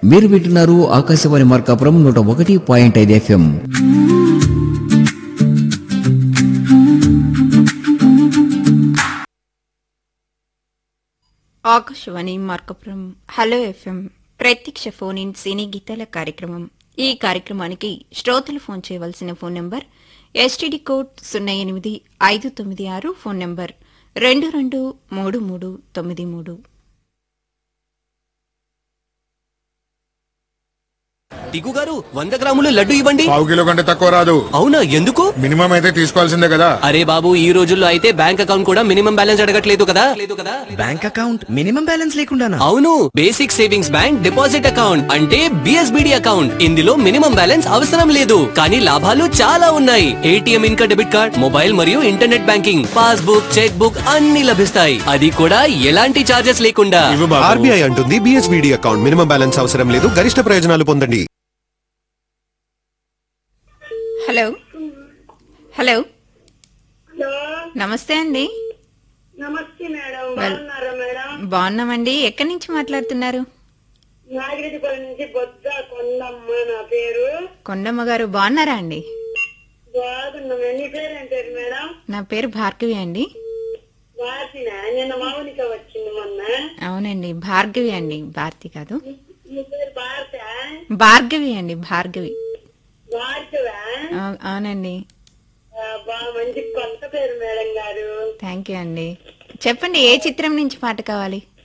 మీరు వింటున్నారు ఆకాశవాణి మార్కాపురం నూట ఒకటి పాయింట్ ఐదు FM Akashvani Markapuram hello FM ప్రత్యక్ష ఫోన్ ఇన్ సినీ గీతాల కార్యక్రమం ఈ కార్యక్రమానికి శ్రోతలు ఫోన్ చేయవలసిన ఫోన్ నంబర్ ఎస్టీడీ కోడ్ సున్నా ఎనిమిది ఐదు తొమ్మిది ఆరు ఫోన్ నంబర్ రెండు రెండు మూడు మూడు తొమ్మిది మూడు టికు గారు వంద గ్రాములు లడ్డు ఇవ్వండి పావు కిలో కంటే తక్కువ రాదు అవునా ఎందుకు మినిమం అయితే తీసుకోవాల్సిందే కదా అరే బాబు ఈ రోజుల్లో అయితే బ్యాంక్ అకౌంట్ కూడా మినిమం బ్యాలెన్స్ అడగట్లేదు కదా లేదు కదా బ్యాంక్ అకౌంట్ మినిమం బ్యాలెన్స్ లేకుండానా అవును basic savings bank deposit account అంటే బిఎస్బిడి అకౌంట్ ఇందులో మినిమం బ్యాలెన్స్ అవసరం లేదు కానీ లాభాలు చాలా ఉన్నాయి ఏటీఎం ఇంకా డెబిట్ కార్డ్ మొబైల్ మరియు internet banking passbook cheque book అన్ని లభిస్తాయి అది కూడా ఎలాంటి చార్జెస్ లేకుండా ఇవ్వు బాబు. ఆర్బీఐ అంటుంది బిఎస్బిడి అకౌంట్ మినిమం బ్యాలెన్స్ అవసరం లేదు గరిష్ట ప్రయోజనాలు పొందండి హలో హలో హలో నమస్తే అండి నమస్తే మేడం బాగున్నారా మేడం బాగున్నామండి ఎక్కడి నుంచి మాట్లాడుతున్నారు నాగిరెడ్డిపల్లి నుంచి బొద్ద కొండమ్మ నా పేరు కొండమ్మ గారు బాగున్నారా అండి బాగున్నాం నీ పేరు ఏం పేరు మేడం నా పేరు భార్గవి అండి వాసిన నిన్న మౌనిక వచ్చింది మొన్న అవునండి భార్గవి అండి భారతి కాదు నీ పేరు భారత భార్గవి అండి భార్గవి భార్గవా అవు- అవునండి ఆ, బాగా మంచి కొత్త పేరు మేడం గారు థ్యాంక్ యూ అండి చెప్పండి ఏ చిత్రం నుంచి పాట కావాలి